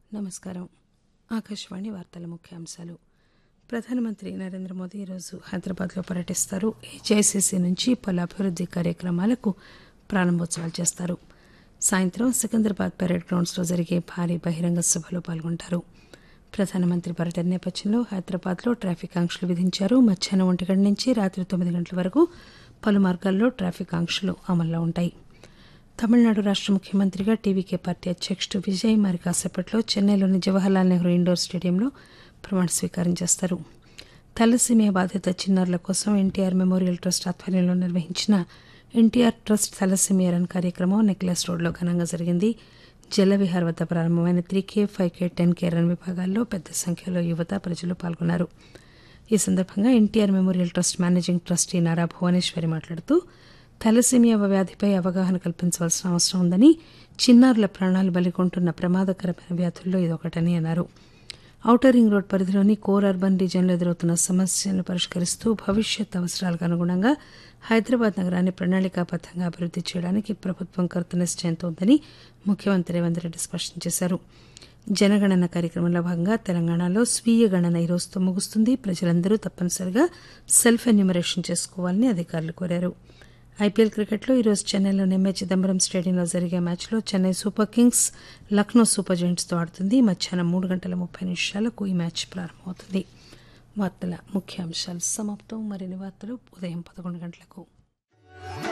నమస్కారం ఆకాశవాణి వార్తల ముఖ్యాంశాలు ప్రధానమంత్రి నరేంద్ర మోదీ ఈరోజు హైదరాబాద్లో పర్యటిస్తారు హెచ్ఐసిసి నుంచి పలు అభివృద్ది కార్యక్రమాలకు ప్రారంభోత్సవాలు చేస్తారు సాయంత్రం సికింద్రాబాద్ పెరేడ్ గ్రౌండ్స్లో జరిగే భారీ బహిరంగ సభలో పాల్గొంటారు ప్రధానమంత్రి పర్యటన నేపథ్యంలో హైదరాబాద్లో ట్రాఫిక్ ఆంక్షలు విధించారు మధ్యాహ్నం ఒంటి గంట నుంచి రాత్రి తొమ్మిది గంటల వరకు పలు మార్గాల్లో ట్రాఫిక్ ఆంక్షలు అమల్లో ఉంటాయి తమిళనాడు రాష్ట ముఖ్యమంత్రిగా టీవీకే పార్టీ అధ్యక్షుడు విజయ్ మరి కాసేపట్లో చెన్నైలోని జవహర్లాల్ నెహ్రూ ఇండోర్ స్టేడియంలో ప్రమాణ స్వీకారం చేస్తారు తలసీమియా బాధిత చిన్నారుల కోసం ఎన్టీఆర్ మెమోరియల్ ట్రస్ట్ ఆధ్వర్యంలో నిర్వహించిన ఎన్టీఆర్ ట్రస్ట్ తలసీమియా రన్ కార్యక్రమం నెక్లెస్ రోడ్లో ఘనంగా జరిగింది జలవిహార్ వద్ద ప్రారంభమైన three K five K ten K run విభాగాల్లో పెద్ద సంఖ్యలో యువత ప్రజలు పాల్గొన్నారు ఈ సందర్భంగా NTR memorial trust managing trustee Nara Bhuvaneswari మాట్లాడుతూ థాలసీమియా వ్యాధిపై అవగాహన కల్పించవలసిన అవసరం ఉందని చిన్నారుల ప్రాణాలు బలికొంటున్న ప్రమాదకరమైన వ్యాధుల్లో ఇదొకటని అన్నారు ఔటర్ రింగ్ రోడ్ పరిధిలోని కోర్ అర్బన్ రీజియన్లో ఎదురవుతున్న సమస్యలను పరిష్కరిస్తూ భవిష్యత్ అవసరాలకు అనుగుణంగా హైదరాబాద్ నగరాన్ని ప్రణాళికాబద్దంగా అభివృద్ది చేయడానికి ప్రభుత్వం కృతనిశ్చయంతో ఉందని ముఖ్యమంత్రి రేవంత్ రెడ్డి స్పష్టం చేశారు జనగణన కార్యక్రమంలో భాగంగా తెలంగాణలో స్వీయ గణన ఈ రోజుతో ముగుస్తుంది ప్రజలందరూ తప్పనిసరిగా సెల్ఫ్ ఎన్యూమరేషన్ చేసుకోవాలని అధికారులు కోరారు ఐపీఎల్ క్రికెట్లో ఈరోజు చెన్నైలోని ఎంఏ చిదంబరం స్టేడియంలో జరిగే మ్యాచ్లో Chennai Super Kings Lucknow Super జెయింట్స్తో ఆడుతుంది మధ్యాహ్నం మూడు గంటల ముప్పై నిమిషాలకు ఈ మ్యాచ్ ప్రారంభమవుతుంది వార్తల ముఖ్యాంశాలు సమాప్తం మరిన్ని వార్తలు ఉదయం పదకొండు గంటలకు